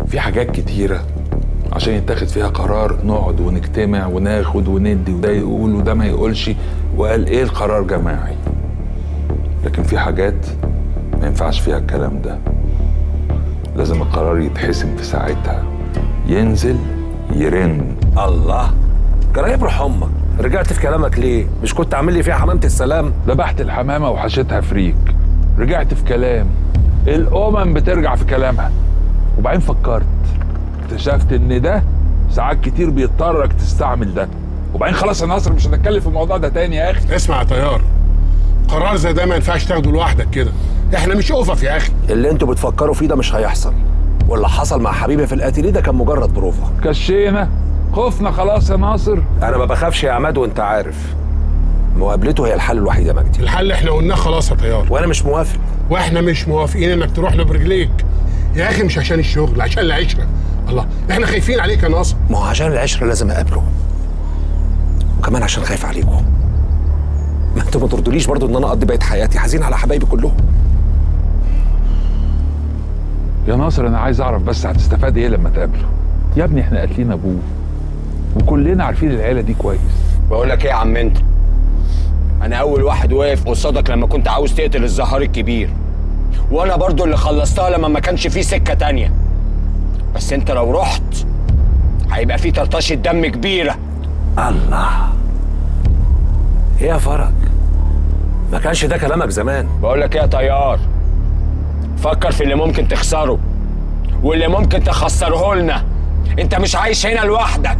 في حاجات كتيرة عشان يتاخد فيها قرار نقعد ونجتمع وناخد وندي وده يقول وده ما يقولش وقال ايه القرار جماعي لكن في حاجات ما ينفعش فيها الكلام ده لازم القرار يتحسم في ساعتها ينزل يرن الله جرايب روح امك رجعت في كلامك ليه مش كنت عامل لي فيها حمامه السلام ذبحت الحمامة وحشتها فريك رجعت في كلام الأمم بترجع في كلامها وبعدين فكرت اكتشفت ان ده ساعات كتير بيضطرك تستعمل ده وبعدين خلاص يا ناصر مش هنتكلم في الموضوع ده تاني يا اخي اسمع يا طيار قرار زي ده ما ينفعش تاخده لوحدك كده احنا مش اوفف يا اخي اللي انتوا بتفكروا فيه ده مش هيحصل واللي حصل مع حبيبي في الاتيليه ده كان مجرد بروفا كشينا خفنا خلاص يا ناصر انا ما بخافش يا عماد وانت عارف مقابلته هي الحل الوحيد يا مجدي الحل احنا قلناه خلاص يا طيار وانا مش موافق واحنا مش موافقين انك تروح له برجليك يا اخي مش عشان الشغل عشان العشره الله احنا خايفين عليك يا ناصر ما هو عشان العشره لازم اقابله وكمان عشان خايف عليكم ما انتوا ما ترضوليش برضو ان انا اقضي بقيه حياتي حزين على حبايبي كلهم يا ناصر انا عايز اعرف بس هتستفاد ايه لما تقابله يا ابني احنا قاتلين ابوه وكلنا عارفين العيله دي كويس بقول لك ايه يا عم انت انا اول واحد واقف قصادك لما كنت عاوز تقتل الزهار الكبير وانا برضو اللي خلصتها لما ما كانش في سكه تانية بس انت لو رحت هيبقى في طرطشه دم كبيره الله ايه يا فرج ما كانش ده كلامك زمان بقول لك ايه يا طيار فكر في اللي ممكن تخسره واللي ممكن تخسره لنا انت مش عايش هنا لوحدك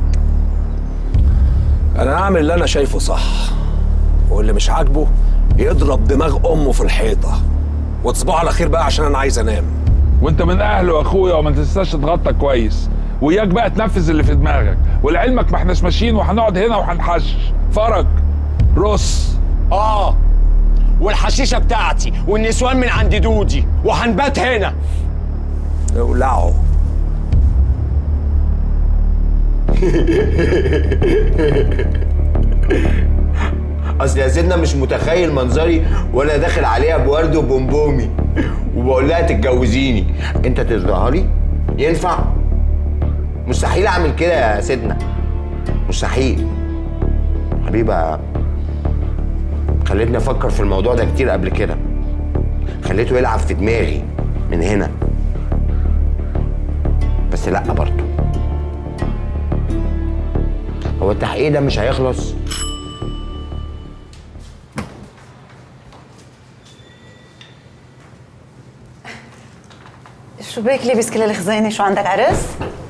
انا هعمل اللي انا شايفه صح واللي مش عاجبه يضرب دماغ امه في الحيطه وتصبحوا على خير بقى عشان انا عايز انام وانت من اهله واخويا وما تنساش تتغطى كويس وياك بقى تنفذ اللي في دماغك ولعلمك ما احناش ماشيين وهنقعد هنا وهنحشش فرج رص اه والحشيشه بتاعتي والنسوان من عند دودي وهنبات هنا اولعوا اصل يا سيدنا مش متخيل منظري وانا داخل عليها بورد وبومبومي وبقول لها تتجوزيني انت تظهري ينفع مستحيل اعمل كده يا سيدنا مستحيل حبيبه خلتني افكر في الموضوع ده كتير قبل كده خليته يلعب في دماغي من هنا بس لا برضه هو التحقيق ده مش هيخلص شو بك لابس كل الخزينه شو عندك عرس؟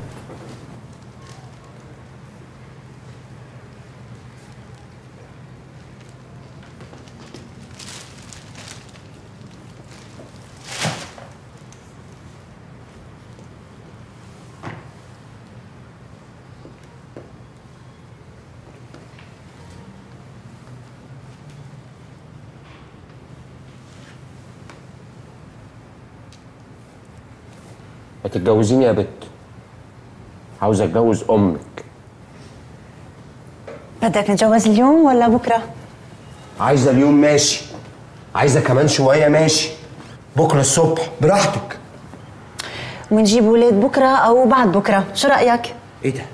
ما تتجوزيني يا بت عاوز اتجوز امك بدك نتجوز اليوم ولا بكره؟ عايزه اليوم ماشي عايزه كمان شويه ماشي بكره الصبح براحتك ونجيب ولاد بكره او بعد بكره، شو رايك؟ ايه ده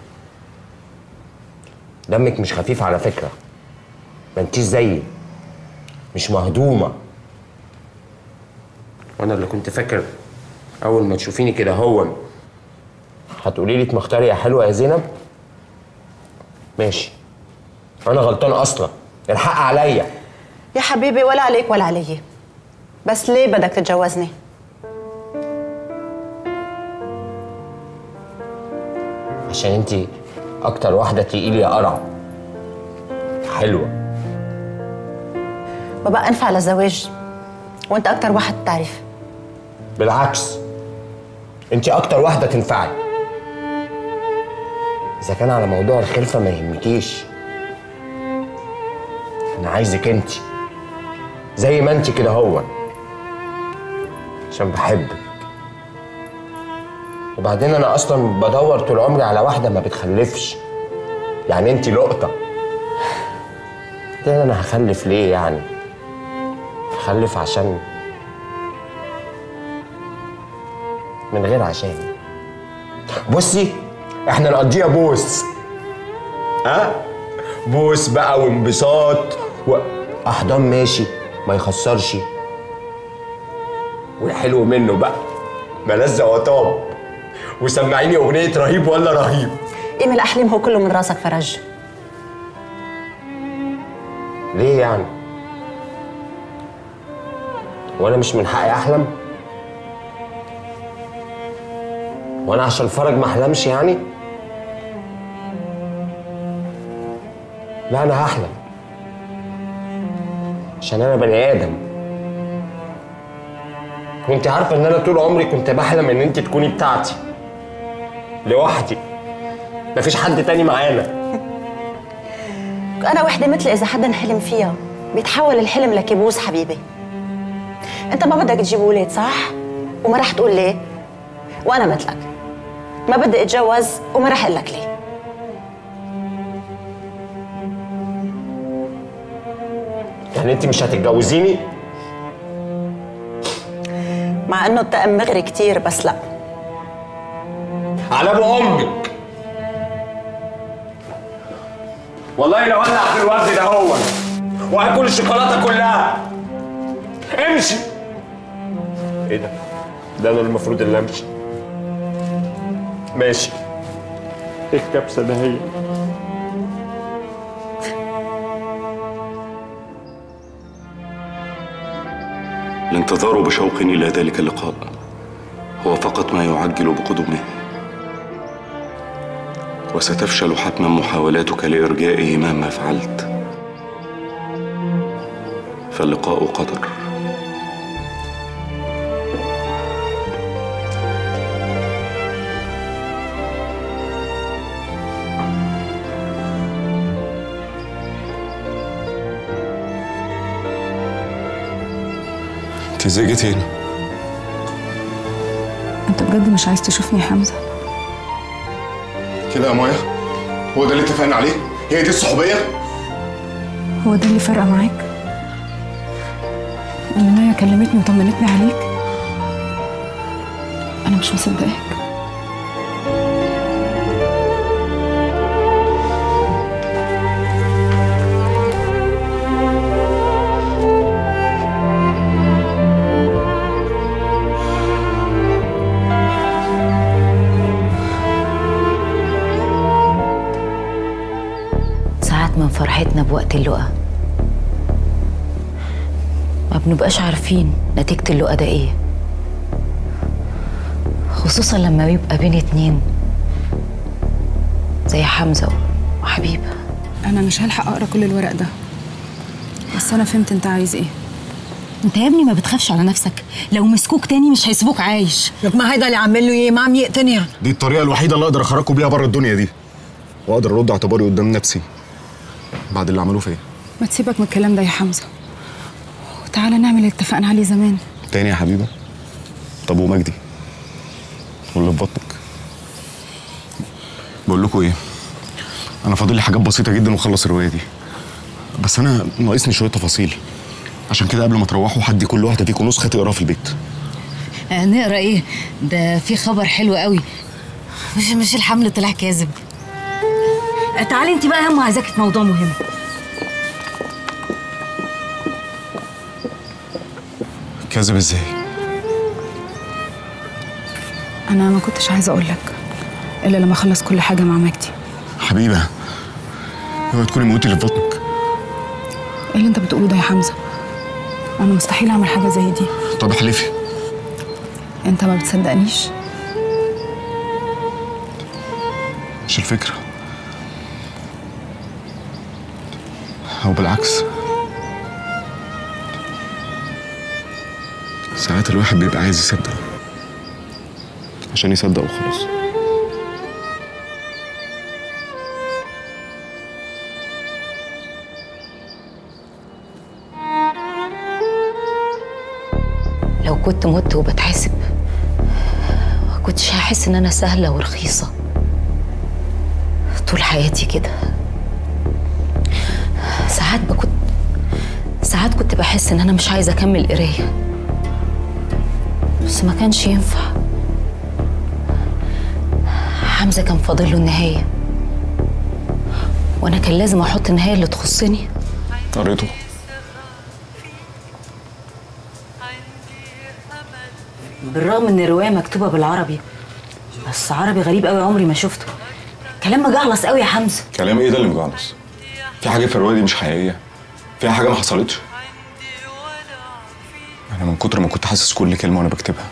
دمك مش خفيف على فكره ما انتيش زيي مش مهضومه وانا اللي كنت فاكر اول ما تشوفيني كده هو هتقولي لي مختاري يا حلوه يا زينب ماشي انا غلطان اصلا الحق عليا يا حبيبي ولا عليك ولا علي بس ليه بدك تتجوزني؟ عشان انتي اكتر واحده تقيلي لي يا قرع حلوه ما بقى انفع للزواج وانت اكتر واحد بتعرف بالعكس انت اكتر واحده تنفعي اذا كان على موضوع الخلفه ما يهمكيش انا عايزك انت زي ما انت كده هو عشان بحبك وبعدين انا اصلا بدور طول عمري على واحده ما بتخلفش يعني انت لقطه ده انا هخلف ليه يعني هخلف عشان من غير عشان بصي احنا نقضيها بوس ها بوس بقى وانبساط و... احضان ماشي ما يخسرش والحلو منه بقى ملذ وطاب وسمعيني اغنيه رهيب ولا رهيب ايه من الاحلام هو كله من راسك فرج ليه يعني وانا مش من حقي احلم وانا عشان فرج ما احلمش يعني لا انا هحلم عشان انا بني ادم وانت عارفه ان انا طول عمري كنت بحلم ان انت تكوني بتاعتي لوحدي مفيش حد تاني معانا انا وحده مثل اذا حدا حلم فيها بيتحول الحلم لكابوس حبيبي انت ما بدك تجيب اولاد صح وما رح تقول ليه وانا مثلك ما بدي اتجوز وما رح اقول لك ليه يعني انت مش هتتجوزيني مع انه التأم مغري كتير بس لا على ابو امك والله لو ولع في الورد ده هو وهاكل الشوكولاته كلها امشي ايه ده؟ ده انا المفروض اللي امشي ماشي ايه الكبسه ده هي الانتظار بشوق إلى ذلك اللقاء هو فقط ما يعجل بقدومه وستفشل حتما محاولاتك لإرجائه مهما فعلت فاللقاء قدر انت ازاي جيتي هنا؟ انت بجد مش عايز تشوفني يا حمزه كده يا مايا هو ده اللي اتفقنا عليه؟ هي دي الصحوبية؟ هو ده اللي فرق معاك ان نايا كلمتني وطمنتني عليك انا مش مصدقاك ساعات من فرحتنا بوقت اللقا ما بنبقاش عارفين نتيجة اللقا ده ايه خصوصا لما بيبقى بين اتنين زي حمزة وحبيب انا مش هلحق اقرا كل الورق ده بس انا فهمت انت عايز ايه انت يا ابني ما بتخافش على نفسك لو مسكوك تاني مش هيسيبوك عايش لك ما هيدا اللي عامل له ايه ما عم يقتنع دي الطريقة الوحيدة اللي اقدر اخرجكم بيها بره الدنيا دي واقدر ارد اعتباري قدام نفسي بعد اللي عملوه فيا ما تسيبك من الكلام ده يا حمزه وتعالى نعمل اللي اتفقنا عليه زمان تاني يا حبيبة طب ومجدي واللي في بطنك بقول لكم ايه انا فاضل لي حاجات بسيطة جدا واخلص الرواية دي بس انا ناقصني شوية تفاصيل عشان كده قبل ما تروحوا حد كل واحدة فيكم نسخة تقراها في البيت آه، نقرا ايه ده في خبر حلو قوي مش مش الحمل طلع كاذب آه، تعالي انت بقى هم عايزاكي في موضوع مهم كاذب ازاي انا ما كنتش عايزه اقول لك الا لما اخلص كل حاجه مع مجدي حبيبة اوعي تكوني موتي اللي في بطنك ايه اللي انت بتقوله ده يا حمزه انا مستحيل اعمل حاجه زي دي طب احلفي انت ما بتصدقنيش مش الفكرة أو بالعكس ساعات الواحد بيبقى عايز يصدق عشان يصدق وخلاص لو كنت مت وبتحاسب ما كنتش هحس ان انا سهله ورخيصه طول حياتي كده ساعات بكنت ساعات كنت بحس ان انا مش عايزه اكمل قرايه بس ما كانش ينفع حمزة كان فاضل له النهاية وأنا كان لازم أحط النهاية اللي تخصني قريته بالرغم إن الرواية مكتوبة بالعربي بس عربي غريب قوي عمري ما شفته كلام مجعلص قوي يا حمزة كلام ايه ده اللي مجعلص في حاجه في الروايه دي مش حقيقيه فيها حاجه ما حصلتش انا من كتر ما كنت حاسس كل كلمه وانا بكتبها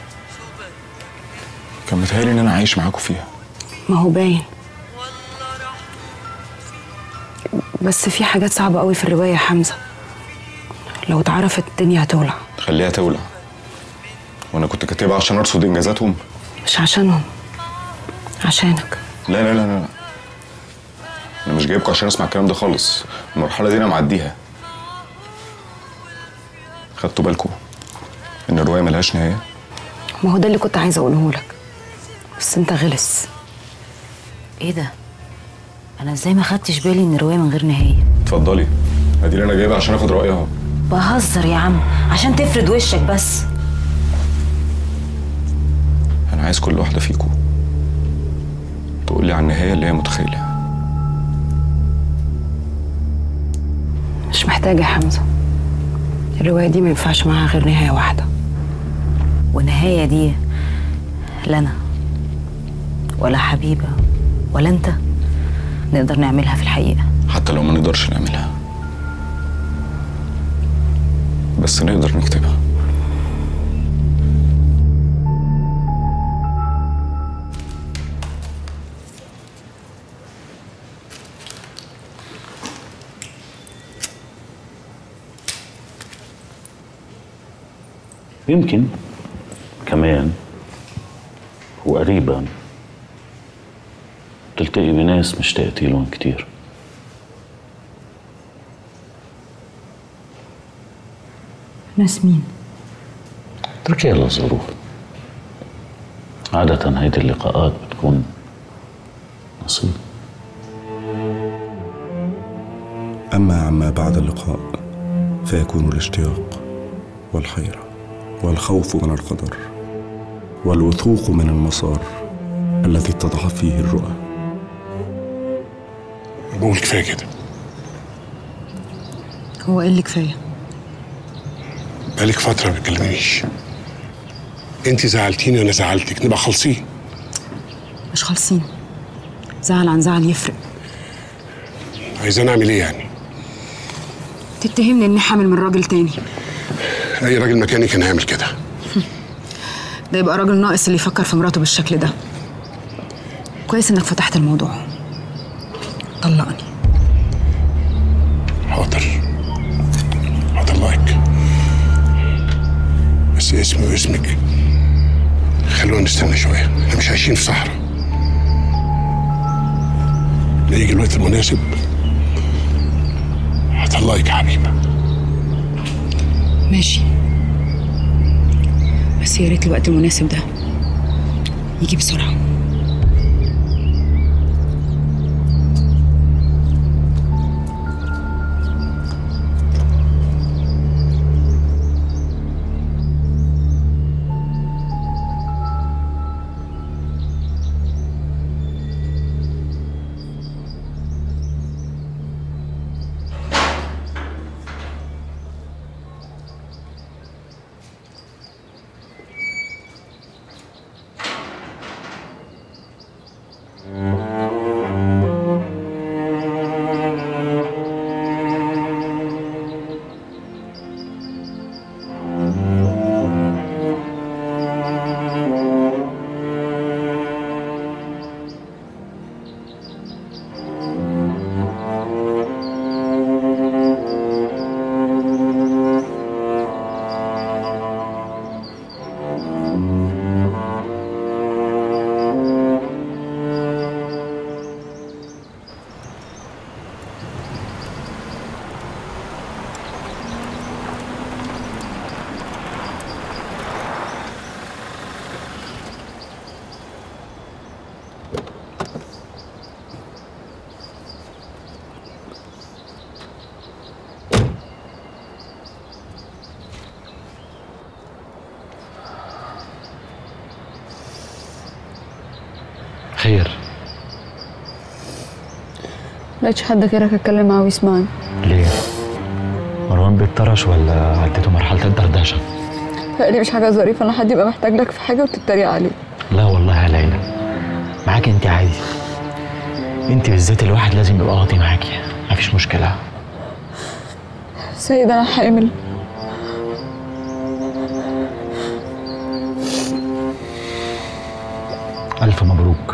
كان متهيألي ان انا عايش معاكم فيها ما هو باين بس في حاجات صعبة قوي في الرواية يا حمزة لو اتعرفت الدنيا هتولع خليها تولع وانا كنت كاتبها عشان ارصد انجازاتهم مش عشانهم عشانك لا لا لا لا انا مش جايبكم عشان اسمع الكلام ده خالص المرحله دي انا معديها خدتوا بالكم ان الروايه ملهاش نهايه ما هو ده اللي كنت عايزة اقوله لك بس انت غلس إيه ده؟ أنا إزاي ما خدتش بالي إن الرواية من غير نهاية؟ اتفضلي ادي اللي انا جايبها عشان اخد رايها بهزر يا عم عشان تفرد وشك بس انا عايز كل واحده فيكم تقول لي عن النهايه اللي هي متخيلها مش محتاجة يا حمزة الرواية دي ما ينفعش معاها غير نهاية واحدة والنهاية دي لا أنا ولا حبيبة ولا أنت نقدر نعملها في الحقيقة حتى لو ما نقدرش نعملها بس نقدر نكتبها يمكن كمان وقريبا تلتقي بناس مش تأتي لهم كتير ناس مين؟ اتركيها للظروف عادة هيدي اللقاءات بتكون نصيب أما عما بعد اللقاء فيكون الاشتياق والحيرة والخوف من القدر والوثوق من المسار الذي اتضحت فيه الرؤى بقول كفايه كده هو ايه اللي كفاية؟ بقالك فتره ما بتكلمنيش انت زعلتيني وانا زعلتك نبقى خالصين مش خالصين زعل عن زعل يفرق عايزاني اعمل ايه يعني تتهمني اني حامل من راجل تاني اي راجل مكاني كان هيعمل كده ده يبقى راجل ناقص اللي يفكر في مراته بالشكل ده كويس انك فتحت الموضوع طلقني حاضر هطلقك بس اسمي واسمك خلونا نستنى شويه احنا مش عايشين في صحراء لا يجي الوقت المناسب هطلقك يا حبيبه ماشي بس يا ريت الوقت المناسب ده يجي بسرعة خير ملقتش حد غيرك اتكلم معاه ويسمعني ليه؟ مروان بيتطرش ولا عديته مرحلة الدردشة؟ تقريبا مش حاجه ظريفه ان حد يبقى محتاج لك في حاجه وتتريق عليه لا والله يا ليلى معاك انت عادي انت بالذات الواحد لازم يبقى واطي معاكي مفيش مشكلة سيد انا حامل ألف مبروك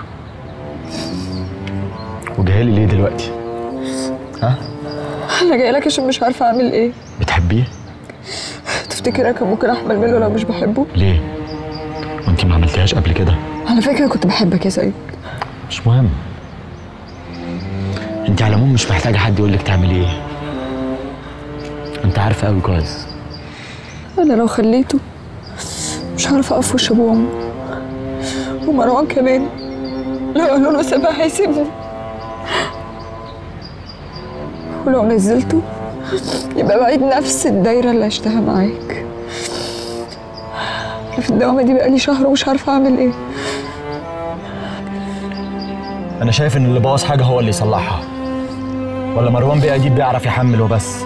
وجايلي ليه دلوقتي؟ ها؟ انا جاي لك عشان مش عارفه اعمل ايه بتحبيه؟ تفتكر انا كان ممكن احمل منه لو مش بحبه ليه؟ وانت ما عملتيهاش قبل كده؟ على فكره كنت بحبك يا سيد مش مهم انت على العموم مش محتاجة حد يقولك تعملي ايه انت عارفة قوي كويس انا لو خليته مش هعرف اقف في وش ابوه وامه ومروان كمان لو قالوا له سيبها هيسيبني ولو نزلته يبقى بعيد نفس الدايره اللي عشتها معاك انا في الدوامه دي بقالي شهر ومش عارفه اعمل ايه انا شايف ان اللي بوظ حاجة هو اللي يصلحها ولا مروان بيه اديب بيعرف يحمل وبس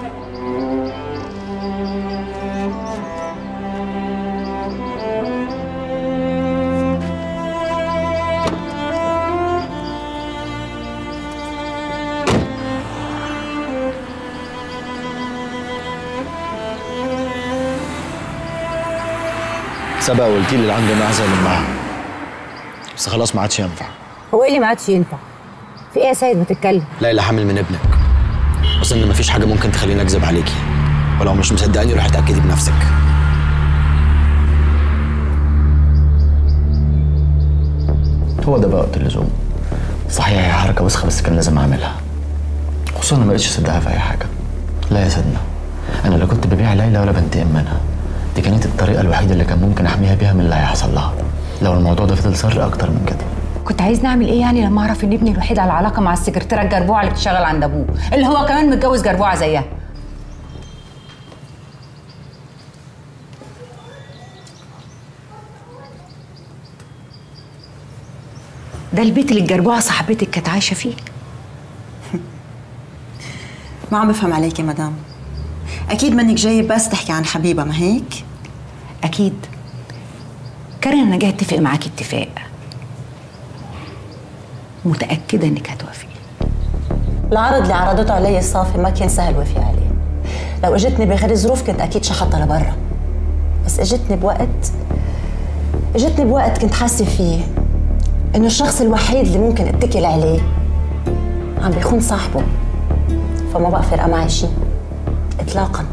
سبق وقلت لي اللي عنده معزه معاه بس خلاص ما عادش ينفع هو ايه اللي ما عادش ينفع؟ في ايه يا سيد بتتكلم؟ ليلى حامل من ابنك اظن مفيش حاجه ممكن تخليني اكذب عليكي ولو مش مصدقاني روحي اتاكدي بنفسك هو ده بقى وقت اللزوم صحيح هي حركه وسخه بس كان لازم اعملها خصوصا انا ما بقتش اصدقها في اي حاجه لا يا سيدنا انا لا كنت ببيع ليلى ولا بنتقم منها دي كانت الطريقه الوحيده اللي كان ممكن احميها بيها من اللي هيحصل لها لو الموضوع ده فضل سر اكتر من كده كنت عايز نعمل ايه يعني لما اعرف ان ابني الوحيد على علاقه مع السكرتيره الجربوعه اللي بتشتغل عند ابوه اللي هو كمان متجوز جربوعه زيها ده البيت اللي الجربوعه صاحبتك كانت عايشه فيه ما عم بفهم عليك يا مدام اكيد منك جاي بس تحكي عن حبيبه ما هيك اكيد كارين انا جاي اتفق معاكي اتفاق متاكده انك هتوافقي العرض اللي عرضته علي صافي ما كان سهل وفي عليه لو اجتني بغير ظروف كنت اكيد شحطها لبرا بس اجتني بوقت اجتني بوقت كنت حاسه فيه انه الشخص الوحيد اللي ممكن اتكل عليه عم بيخون صاحبه فما بقى فارقه معي شيء اطلاقا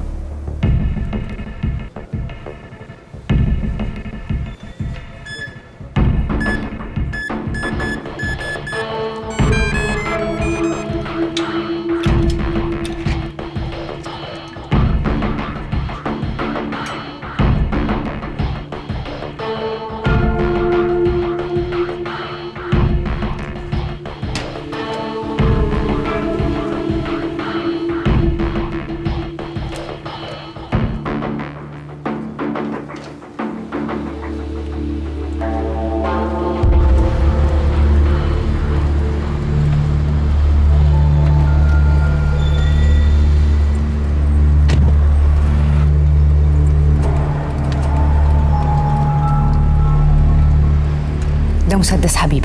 ده مسدس حبيبه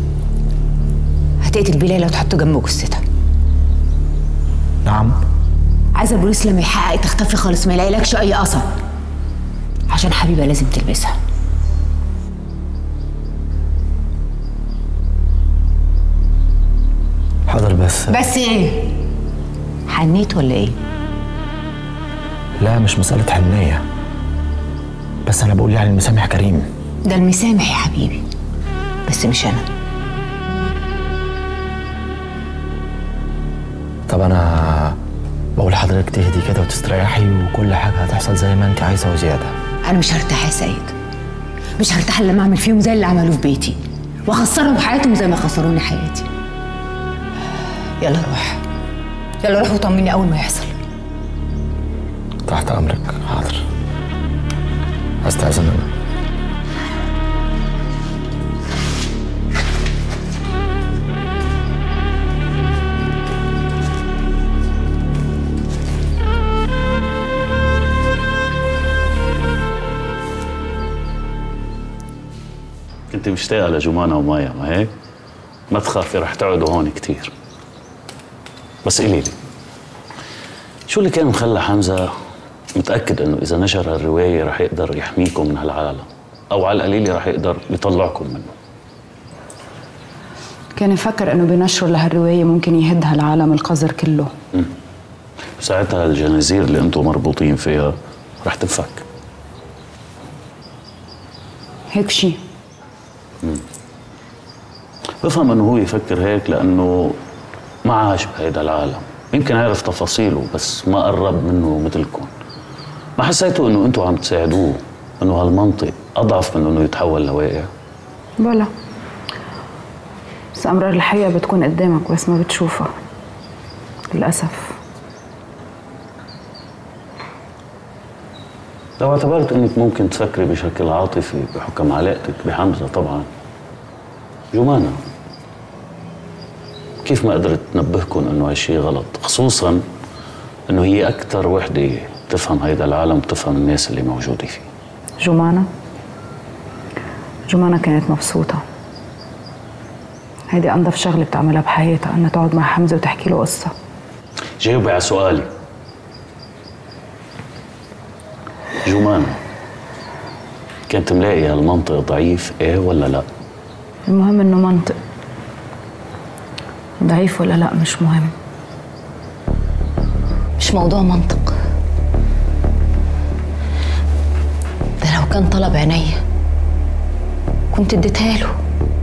هتقتل بلال وتحطه جنب جثتها نعم عايزه البوليس لما يحقق تختفي خالص ما يلاقيلكش اي اثر عشان حبيبه لازم تلبسها حاضر بس بس ايه حنيت ولا ايه لا مش مساله حنيه بس انا بقول يعني المسامح كريم ده المسامح يا حبيبي بس مش انا طب انا بقول لحضرتك تهدي كده وتستريحي وكل حاجه هتحصل زي ما انت عايزه وزياده انا مش هرتاح يا سيد مش هرتاح الا لما اعمل فيهم زي اللي عملوه في بيتي واخسرهم حياتهم زي ما خسروني حياتي يلا روح يلا روح وطمني اول ما يحصل تحت امرك حاضر استاذن انا انت مشتاقه لجمانه ومايا ما هيك؟ ما تخافي رح تقعدوا هون كتير بس قولي لي شو اللي كان مخلى حمزه متاكد انه اذا نشر هالروايه رح يقدر يحميكم من هالعالم او على القليله رح يقدر يطلعكم منه كان يفكر انه بنشره لهالروايه ممكن يهد هالعالم القذر كله ساعتها الجنازير اللي انتم مربوطين فيها رح تنفك هيك شيء بفهم انه هو يفكر هيك لانه ما عاش بهيدا العالم يمكن عرف تفاصيله بس ما قرب منه مثلكم ما حسيتوا انه انتم عم تساعدوه انه هالمنطق اضعف من انه يتحول لواقع بلا بس امرار الحقيقه بتكون قدامك بس ما بتشوفها للاسف لو اعتبرت انك ممكن تفكري بشكل عاطفي بحكم علاقتك بحمزه طبعا جمانة كيف ما قدرت تنبهكم انه هالشيء غلط خصوصا انه هي اكثر وحده تفهم هيدا العالم وتفهم الناس اللي موجوده فيه جمانة جمانة كانت مبسوطة هيدي أنظف شغلة بتعملها بحياتها إنها تقعد مع حمزة وتحكي له قصة جاوبي على سؤالي جمانة كانت ملاقي هالمنطق ضعيف ايه ولا لا؟ المهم إنه منطق ضعيف ولا لا مش مهم مش موضوع منطق ده لو كان طلب عينيا كنت اديتها له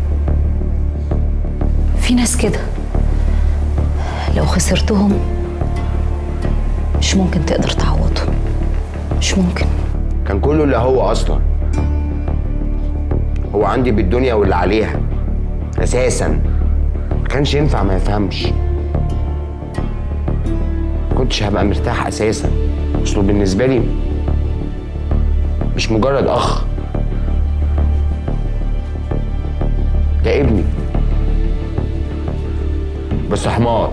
في ناس كده لو خسرتهم مش ممكن تقدر تعوضهم مش ممكن كان كله اللي هو اصلا هو عندي بالدنيا واللي عليها اساسا ما كانش ينفع ما يفهمش ما كنتش هبقى مرتاح اساسا اصله بالنسبه لي مش مجرد اخ ده ابني بس حمار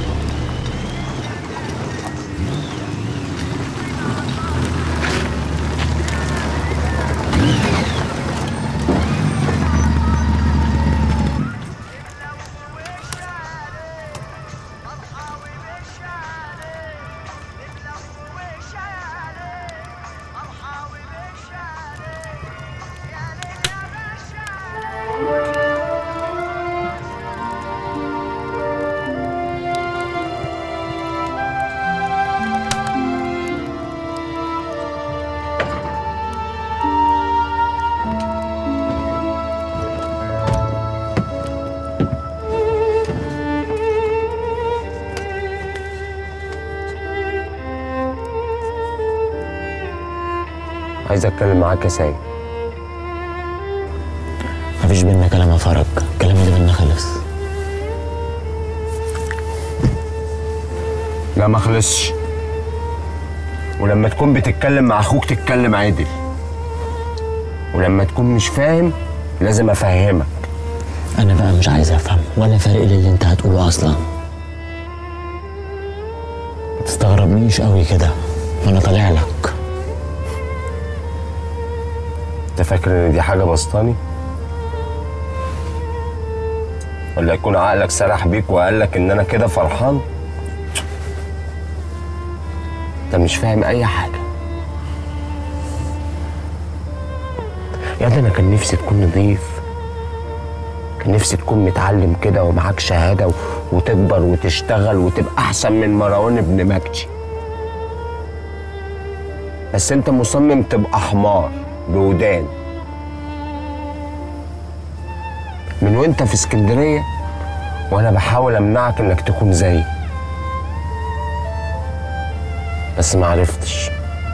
عايز اتكلم معاك يا سيد مفيش بينا كلام يا فرج الكلام اللي بينا خلص لا ما خلصش ولما تكون بتتكلم مع اخوك تتكلم عادل ولما تكون مش فاهم لازم افهمك انا بقى مش عايز افهم ولا فارق لي اللي انت هتقوله اصلا ما تستغربنيش قوي كده وانا طالع لك انت فاكر ان دي حاجه بسطاني ولا يكون عقلك سرح بيك وقال لك ان انا كده فرحان انت مش فاهم اي حاجه يا ده انا كان نفسي تكون نضيف كان نفسي تكون متعلم كده ومعاك شهاده و... وتكبر وتشتغل وتبقى احسن من مروان ابن مجدي بس انت مصمم تبقى حمار بودان من وانت في اسكندريه وانا بحاول امنعك انك تكون زيي بس ما عرفتش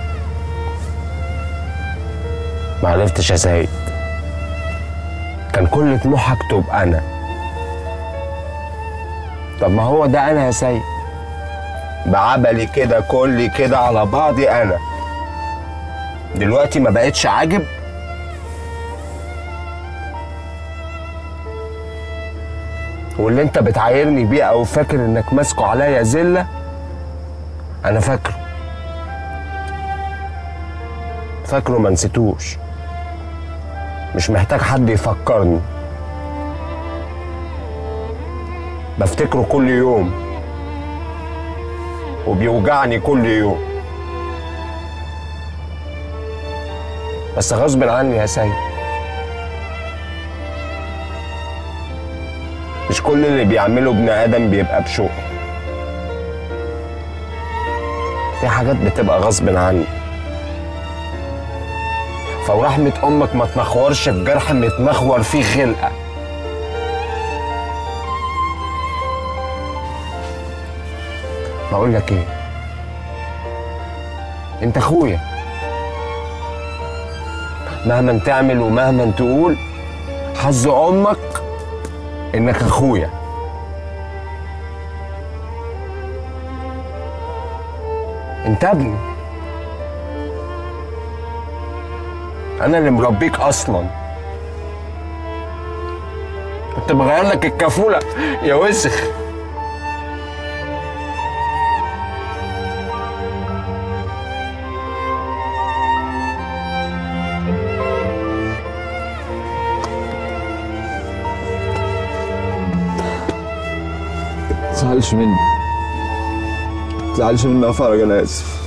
ما عرفتش يا سيد كان كل طموحك تبقى انا طب ما هو ده انا يا سيد بعبلي كده كلي كده على بعضي انا دلوقتي ما بقتش عاجب واللي انت بتعايرني بيه او فاكر انك ماسكه عليا زله انا فاكره فاكره ما نسيتوش مش محتاج حد يفكرني بفتكره كل يوم وبيوجعني كل يوم بس غصب عني يا سيد مش كل اللي بيعمله ابن ادم بيبقى بشوق في حاجات بتبقى غصب عني فورحمة امك ما تنخورش في جرح متمخور فيه خلقه بقول لك ايه انت اخويا مهما تعمل ومهما تقول حظ امك انك اخويا انت ابني انا اللي مربيك اصلا كنت بغير لك الكفوله يا وسخ تزعلش مني تزعلش مني يا فرج انا اسف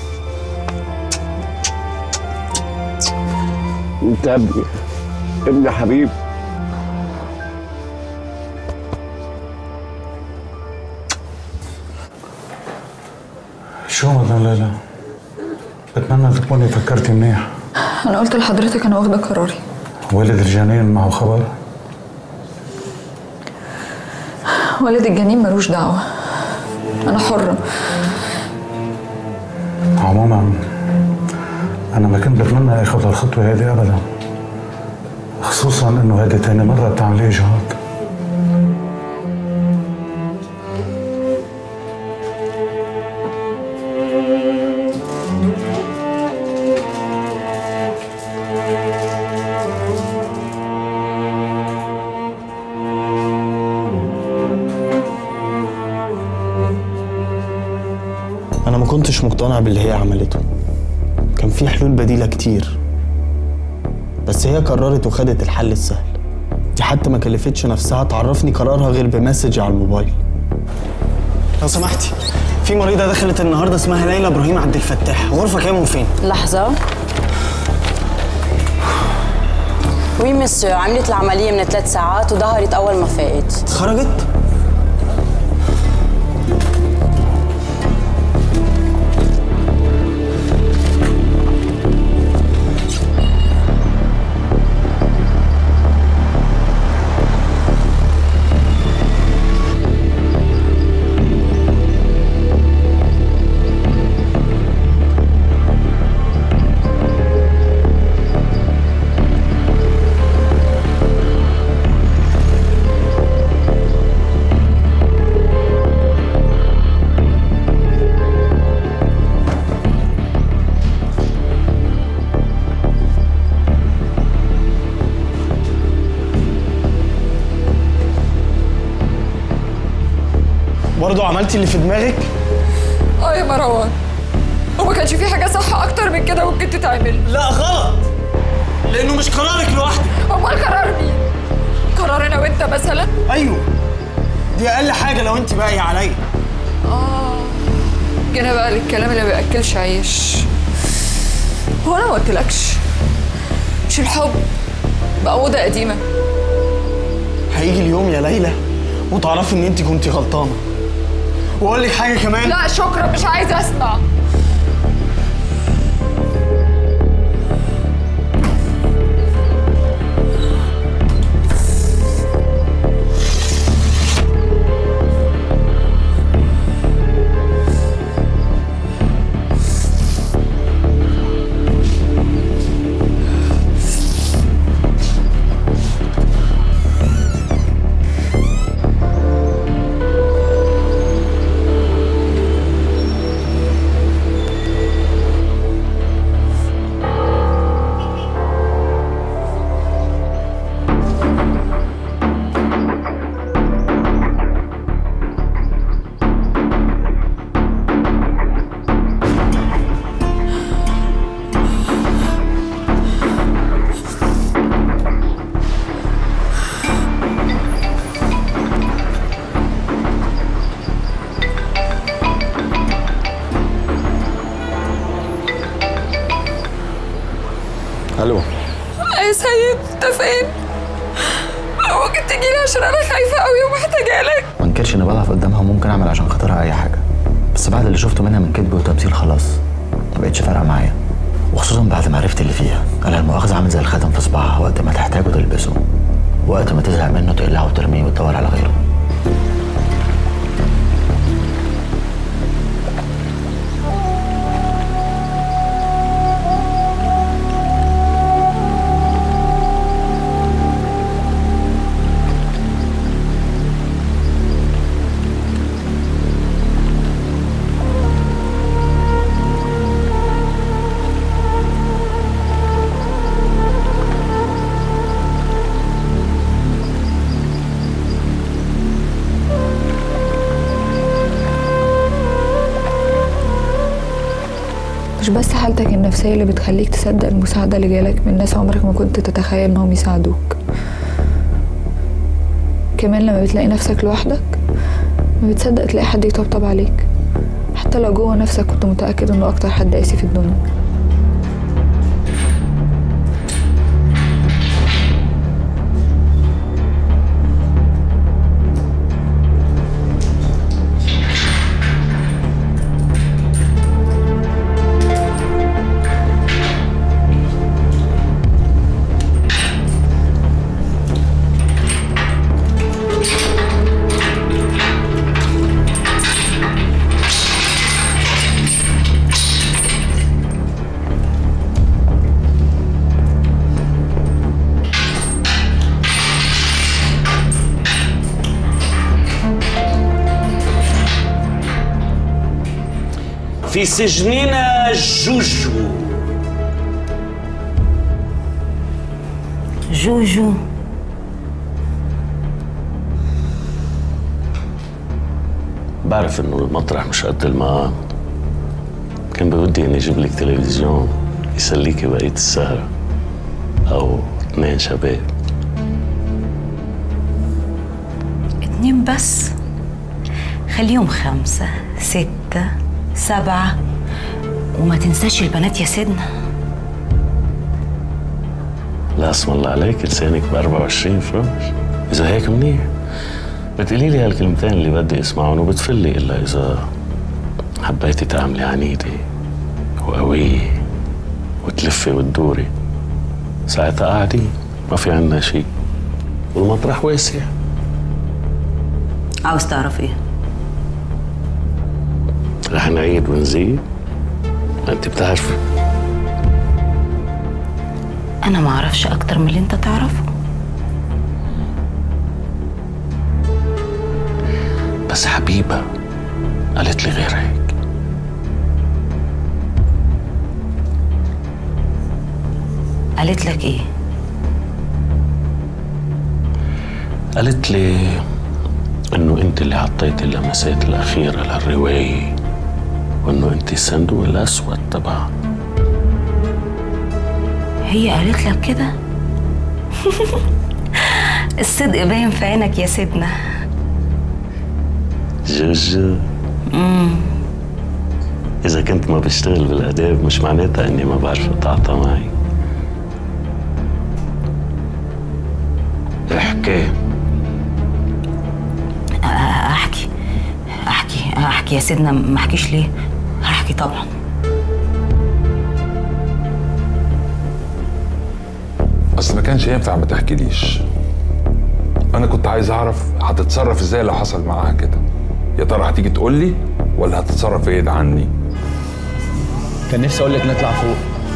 انت ابني ابني حبيب شو مدام ليلى؟ بتمنى تكوني فكرتي منيح انا قلت لحضرتك انا واخده قراري والد الجنين معه خبر؟ والد الجنين ملوش دعوه انا حره عموما أنا ما كنت بتمنى آخذ الخطوة هذه أبدا خصوصا إنه هذه تاني مرة بتعملي إجهاض أنا ما كنتش مقتنع باللي هي عملته كان في حلول بديلة كتير بس هي قررت وخدت الحل السهل دي حتى ما كلفتش نفسها تعرفني قرارها غير بمسج على الموبايل لو سمحتي في مريضة دخلت النهاردة اسمها ليلى إبراهيم عبد الفتاح غرفة كام وفين؟ لحظة وي مسيو عملت العملية من ثلاث ساعات وظهرت أول ما فاقت خرجت؟ برضه عملتي اللي في دماغك؟ اه يا مروان وما كانش في حاجه صح اكتر من كده ممكن تتعمل لا غلط لانه مش قرارك لوحدك امال قرار مين قرار انا وانت مثلا ايوه دي اقل حاجه لو انت باقيه عليا اه جينا بقى للكلام اللي ما بياكلش عيش هو انا ما قلتلكش مش الحب بقى موضه قديمه هيجي اليوم يا ليلى وتعرفي ان انت كنتي غلطانه واقول لك حاجه كمان لا شكرا مش عايزه اسمع تجيلي عشان انا خايفه قوي ومحتاجه لك ما انكرش اني بضعف قدامها وممكن اعمل عشان خاطرها اي حاجه بس بعد اللي شفته منها من كذب وتمثيل خلاص ما بقتش فارقه معايا وخصوصا بعد ما عرفت اللي فيها انا المؤاخذه عامل زي الخاتم في صباعها وقت ما تحتاجه تلبسه وقت ما تزهق منه تقلعه وترميه وتدور على غيره مش بس حالتك النفسية اللي بتخليك تصدق المساعدة اللي جالك من ناس عمرك ما كنت تتخيل انهم يساعدوك كمان لما بتلاقي نفسك لوحدك ما بتصدق تلاقي حد يطبطب عليك حتى لو جوه نفسك كنت متأكد انه اكتر حد قاسي في الدنيا في سجننا جوجو جوجو بعرف انه المطرح مش قد المقام كان بودي اني اجيب لك تلفزيون يسليكي بقية السهرة او اثنين شباب اتنين بس خليهم خمسة ستة سبعة وما تنساش البنات يا سيدنا لا اسم الله عليك لسانك ب 24 فرنش اذا هيك منيح بتقولي لي هالكلمتين اللي بدي اسمعهم وبتفلي الا اذا حبيتي تعملي عنيدة وقوية وتلفي وتدوري ساعتها قاعدين ما في عنا شيء والمطرح واسع عاوز تعرف ايه رح نعيد ونزيد ما انت بتعرفي انا ما اعرفش اكتر من اللي انت تعرفه بس حبيبة قالت لي غير هيك قالت لك ايه قالت لي انه انت اللي حطيتي اللمسات الاخيرة للرواية وانه انت الصندوق الاسود تبعها هي قالت لك كده الصدق باين في عينك يا سيدنا جوجو امم اذا كنت ما بشتغل بالاداب مش معناتها اني ما بعرف اتعاطى معي احكي احكي احكي احكي يا سيدنا ما احكيش ليه هحكي طبعا اصل ما كانش ينفع ما تحكيليش انا كنت عايز اعرف هتتصرف ازاي لو حصل معاها كده يا ترى هتيجي تقول لي ولا هتتصرف بعيد عني كان نفسي اقول لك نطلع فوق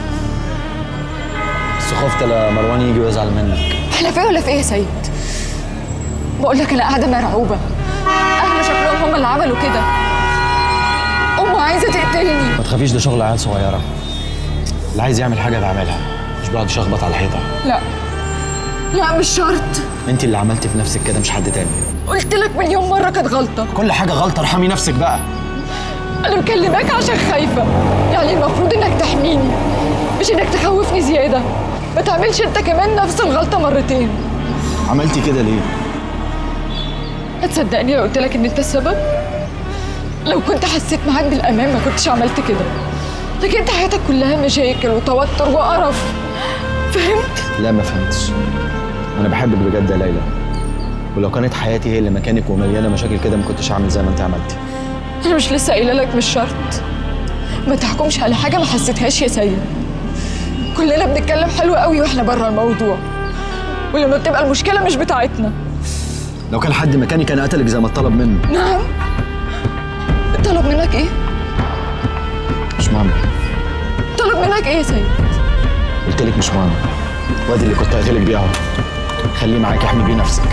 بس خفت لا مروان يجي ويزعل منك احنا في ولا في ايه يا سيد بقول لك انا قاعده مرعوبه اهل شكلهم هم اللي عملوا كده امه عايزه تقتلني ما تخافيش ده شغل عيال صغيره اللي عايز يعمل حاجه بعملها مش بقعد اشخبط على الحيطه لا لا مش شرط انت اللي عملتي في نفسك كده مش حد تاني قلت لك مليون مره كانت غلطه كل حاجه غلطه ارحمي نفسك بقى انا مكلماك عشان خايفه يعني المفروض انك تحميني مش انك تخوفني زياده ما تعملش انت كمان نفس الغلطه مرتين عملتي كده ليه هتصدقني لو قلت لك ان انت السبب لو كنت حسيت معاك بالامان ما كنتش عملت كده لكن انت حياتك كلها مشاكل وتوتر وقرف فهمت لا ما فهمتش انا بحبك بجد يا ليلى ولو كانت حياتي هي اللي مكانك ومليانه مشاكل كده ما كنتش هعمل زي ما انت عملتي انا مش لسه قايله لك مش شرط ما تحكمش على حاجه ما حسيتهاش يا سيد كلنا بنتكلم حلو قوي واحنا بره الموضوع ولما بتبقى المشكله مش بتاعتنا لو كان حد مكاني كان قتلك زي ما اتطلب منه نعم طلب منك ايه مش مهم طلب منك ايه يا سيد قلت لك مش مهم وادي اللي كنت هقتلك بيه اهو خليه معاك احمي بيه نفسك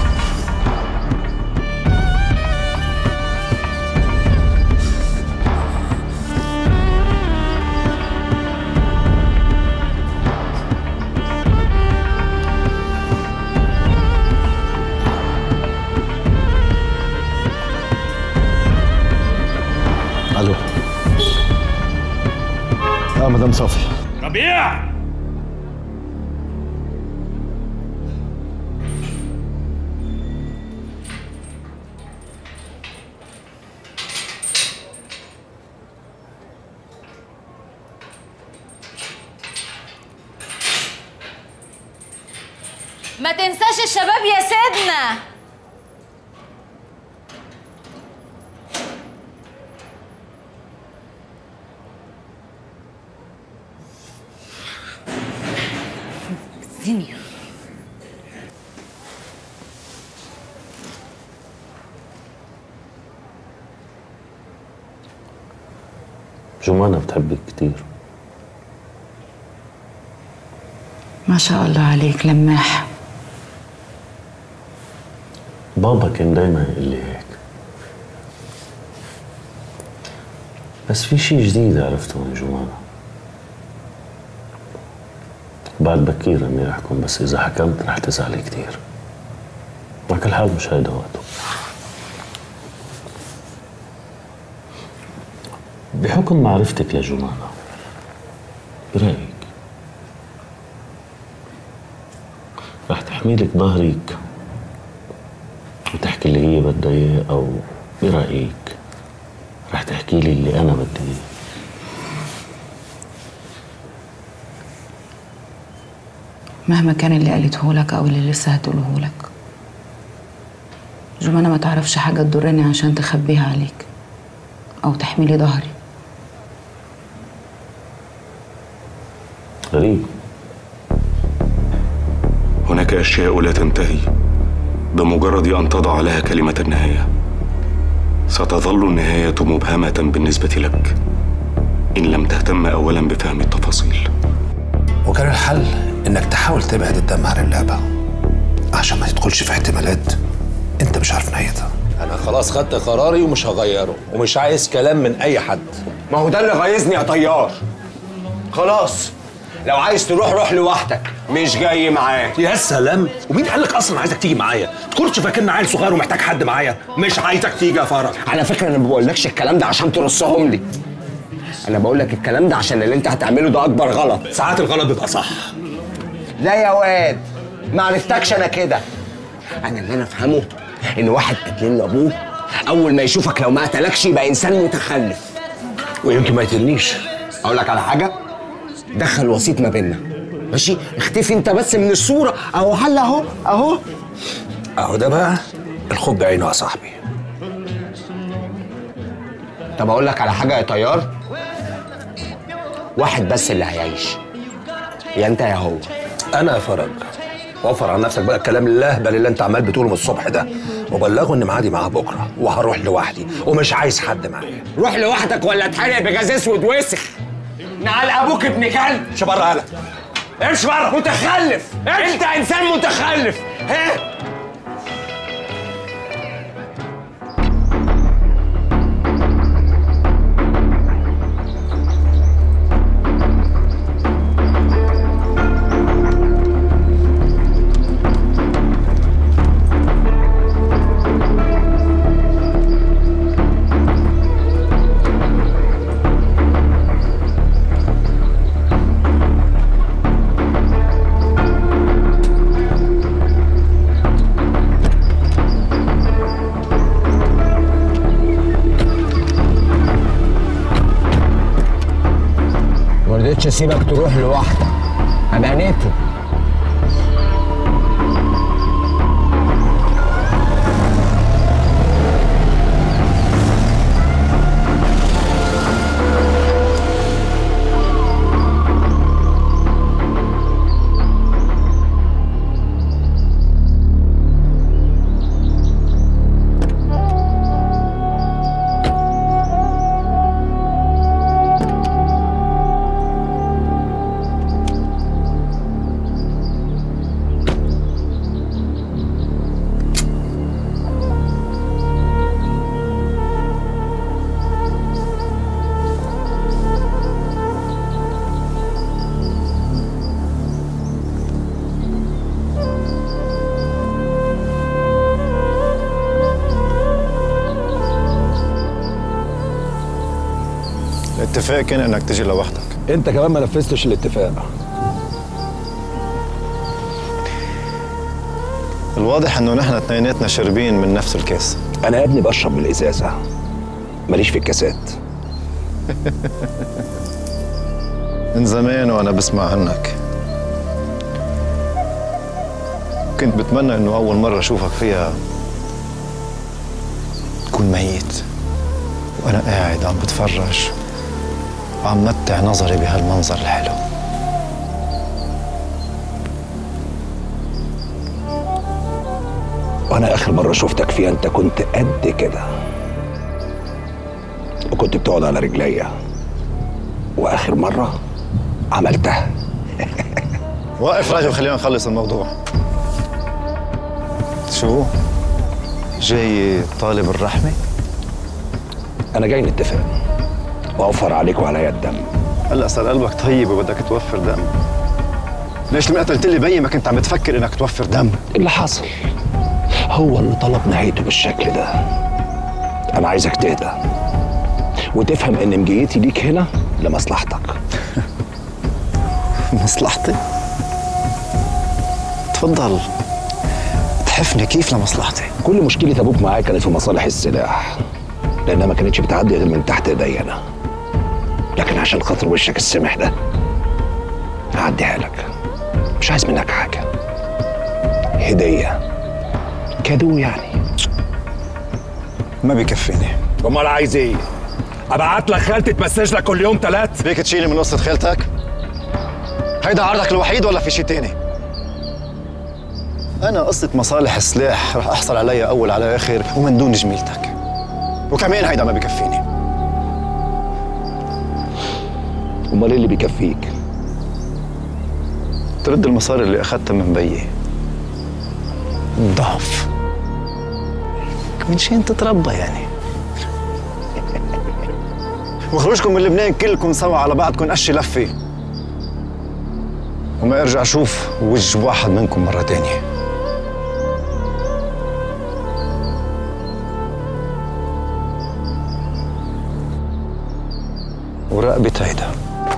الو اه مدام صافي ربيع ما تنساش الشباب يا سيدنا زيني جمانة بتحبك كتير ما شاء الله عليك لماح بابا كان دايما يقول لي هيك بس في شيء جديد عرفته من جمانة بعد بكير اني احكم بس اذا حكمت رح تزعلي كتير على كل حال مش هيدا وقته بحكم معرفتك لجمانة برأيك رح تحمي لك ظهرك وتحكي اللي هي بدها اياه او برأيك رح تحكي لي اللي انا بدي اياه مهما كان اللي قالته لك او اللي لسه هتقوله لك جمانة ما تعرفش حاجة تضرني عشان تخبيها عليك او تحمي لي ظهري غريب هناك أشياء لا تنتهي بمجرد أن تضع لها كلمة النهاية ستظل النهاية مبهمة بالنسبة لك إن لم تهتم أولا بفهم التفاصيل وكان الحل انك تحاول تبعد الدم عن اللعبه عشان ما تدخلش في احتمالات انت مش عارف نهايتها انا خلاص خدت قراري ومش هغيره ومش عايز كلام من اي حد ما هو ده اللي غيظني يا طيار خلاص لو عايز تروح روح لوحدك مش جاي معاك يا سلام ومين قال لك اصلا عايزك تيجي معايا تكونش فاكرني عيل صغير ومحتاج حد معايا مش عايزك تيجي يا فرج على فكره انا ما بقولكش الكلام ده عشان ترصهم لي انا بقول لك الكلام ده عشان اللي انت هتعمله ده اكبر غلط ساعات الغلط بيبقى صح لا يا واد ما عرفتكش انا كده انا اللي انا افهمه ان واحد قتلين لابوه اول ما يشوفك لو ما قتلكش يبقى انسان متخلف ويمكن ما يقتلنيش اقول لك على حاجه دخل وسيط ما بيننا ماشي اختفي انت بس من الصوره اهو حل اهو اهو اهو ده بقى الخوف بعينه يا صاحبي طب اقول لك على حاجه يا طيار واحد بس اللي هيعيش يا انت يا هو انا يا فرج وفر عن نفسك بقى الكلام اللهبل اللي انت عمال بتقوله من الصبح ده وبلغه ان ميعادي معاه بكره وهروح لوحدي ومش عايز حد معايا روح لوحدك ولا اتحرق بجاز اسود وسخ نعال ابوك ابن كلب امشي بره هلا امشي بره متخلف انت انسان متخلف ها ما رضيتش اسيبك تروح لوحدك ابقى نتو الاتفاق كان انك تجي لوحدك انت كمان ما نفذتش الاتفاق الواضح انه نحن اثنيناتنا شاربين من نفس الكاس انا يا ابني بشرب من الازازه ماليش في الكاسات من زمان وانا بسمع عنك كنت بتمنى انه اول مرة اشوفك فيها تكون ميت وانا قاعد عم بتفرج وعم متع نظري بهالمنظر الحلو وانا اخر مره شفتك فيها انت كنت قد كده وكنت بتقعد على رجليا واخر مره عملتها وقف راجل خلينا نخلص الموضوع شو جاي طالب الرحمة انا جاي نتفق واوفر عليك وعليا الدم هلا صار قلبك طيب وبدك توفر دم ليش لما قتلت لي بيي ما كنت عم تفكر انك توفر دم اللي حصل هو اللي طلب نهايته بالشكل ده انا عايزك تهدى وتفهم ان مجيتي ليك هنا لمصلحتك مصلحتي تفضل تحفني كيف لمصلحتي كل مشكلة ابوك معايا كانت في مصالح السلاح لانها ما كانتش بتعدي غير من تحت ايدي انا لكن عشان خاطر وشك السمح ده هعديها لك مش عايز منك حاجة هدية كادو يعني ما بيكفيني امال عايز ايه؟ ابعت لك خالتي تمسج لك كل يوم ثلاث فيك تشيلي من قصة خالتك هيدا عرضك الوحيد ولا في شي تاني أنا قصة مصالح السلاح رح أحصل عليها أول على آخر ومن دون جميلتك وكمان هيدا ما بكفيني امال ايه اللي بيكفيك؟ ترد المصاري اللي أخذتها من بيي ضعف من شين تتربى يعني وخروجكم من لبنان كلكم سوا على بعضكم قشي لفه وما ارجع اشوف وجه واحد منكم مره تانية ورقبة هيدا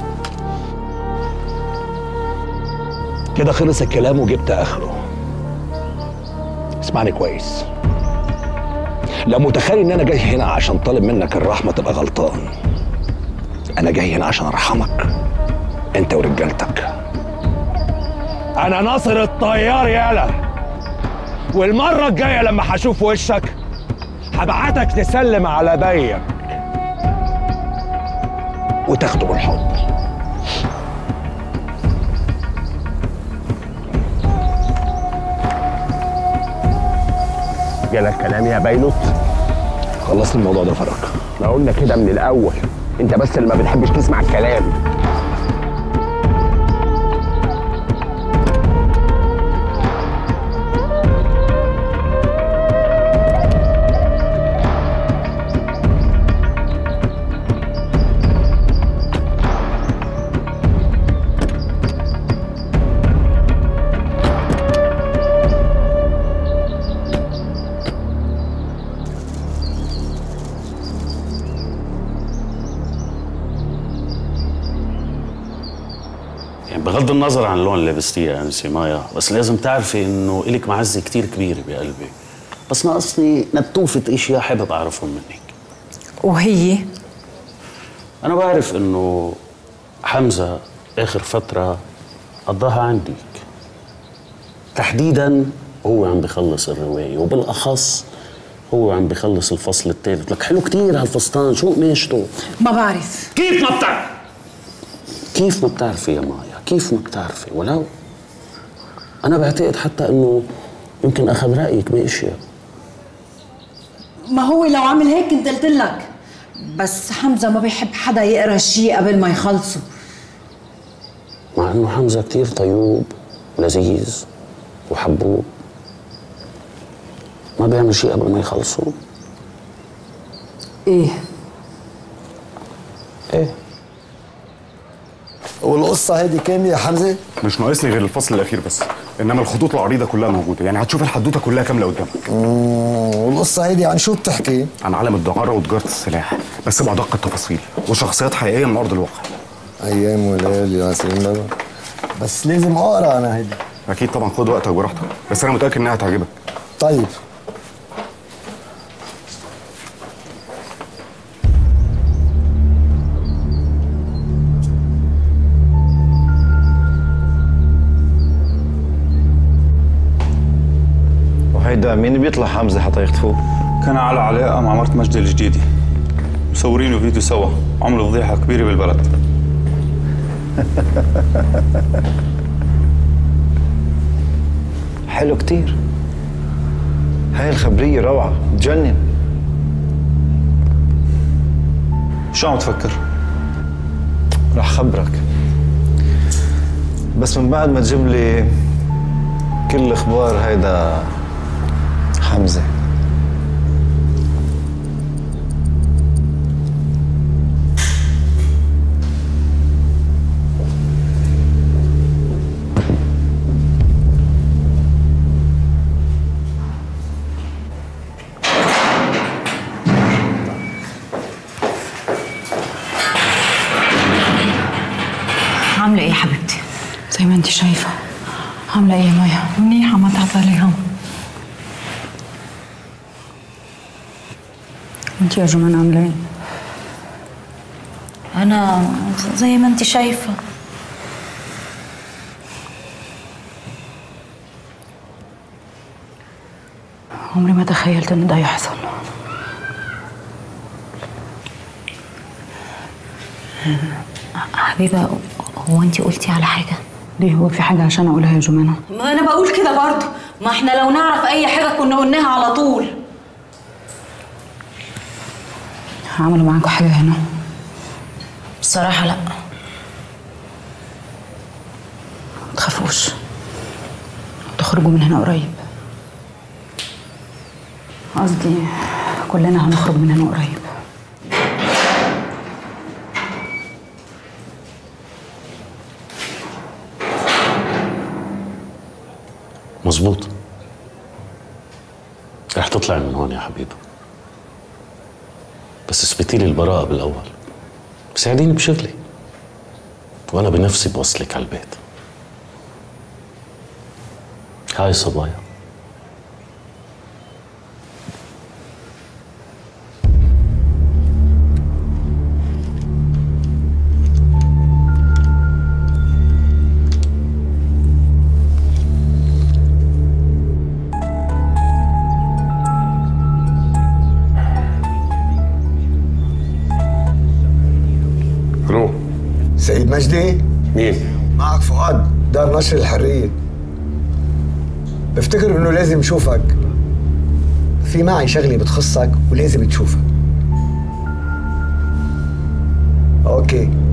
كده خلص الكلام وجبت اخره اسمعني كويس لو متخيل ان انا جاي هنا عشان طالب منك الرحمه تبقى غلطان انا جاي هنا عشان ارحمك انت ورجالتك انا ناصر الطيار يالا والمره الجايه لما هشوف وشك هبعتك تسلم على بيك وتاخده بالحضن جالك كلام يا بينوت خلصت الموضوع ده فرق ما قلنا كده من الاول انت بس اللي ما بتحبش تسمع الكلام يعني بغض النظر عن اللون اللي لبستيه يعني سمايا بس لازم تعرفي انه إلك معزه كتير كبيره بقلبي بس ناقصني نتوفة اشياء حابب اعرفهم منك وهي انا بعرف انه حمزه اخر فتره قضاها عندك تحديدا هو عم بخلص الروايه وبالاخص هو عم بخلص الفصل الثالث لك حلو كتير هالفستان شو قماشته ما بعرف كيف ما بتعرف كيف ما بتعرفي يا مايا كيف ما بتعرفي ولو انا بعتقد حتى انه يمكن اخذ رايك باشياء ما هو لو عمل هيك كنت قلت لك بس حمزه ما بيحب حدا يقرا شيء قبل ما يخلصه مع انه حمزه كتير طيوب ولذيذ وحبوب ما بيعمل شيء قبل ما يخلصوا ايه ايه والقصة هذه كاملة يا حمزة؟ مش ناقص لي غير الفصل الاخير بس انما الخطوط العريضه كلها موجوده يعني هتشوف الحدوته كلها كامله قدامك والقصه هيدي عن شو بتحكي؟ عن عالم الدعاره وتجاره السلاح بس بأدق التفاصيل وشخصيات حقيقيه من ارض الواقع ايام وليالي يا سيدنا بس لازم اقرا انا هيدي اكيد طبعا خد وقتك براحتك بس انا متاكد انها هتعجبك طيب وهيدا مين بيطلع حمزه حتى يخطفوه؟ كان على علاقة مع مرت مجدي الجديدة مصورينه فيديو سوا عملوا فضيحة كبيرة بالبلد حلو كتير هاي الخبريه روعه بتجنن شو عم تفكر؟ رح خبرك بس من بعد ما تجيب لي كل اخبار هيدا حمزه عاملة ايه يا حبيبتي؟ زي ما انت شايفة عاملة ايه يا مايا؟ منيحة ما تعطلي هم انت يا جمان عاملة ايه؟ انا زي ما انت شايفه عمري ما تخيلت ان ده يحصل حبيبه هو انت قلتي على حاجه ليه هو في حاجة عشان اقولها يا جمانة؟ ما انا بقول كده برضه ما احنا لو نعرف اي حاجه كنا قلناها على طول عملوا معاكوا حاجة هنا بصراحه لا تخافوش تخرجوا من هنا قريب قصدي كلنا هنخرج من هنا قريب مظبوط رح تطلع من هون يا حبيبه بس اثبتي لي البراءة بالأول ساعديني بشغلي وأنا بنفسي بوصلك على البيت هاي صبايا الو سيد مجدي مين؟ معك فؤاد دار نشر الحرية بفتكر انه لازم اشوفك في معي شغلة بتخصك ولازم تشوفها اوكي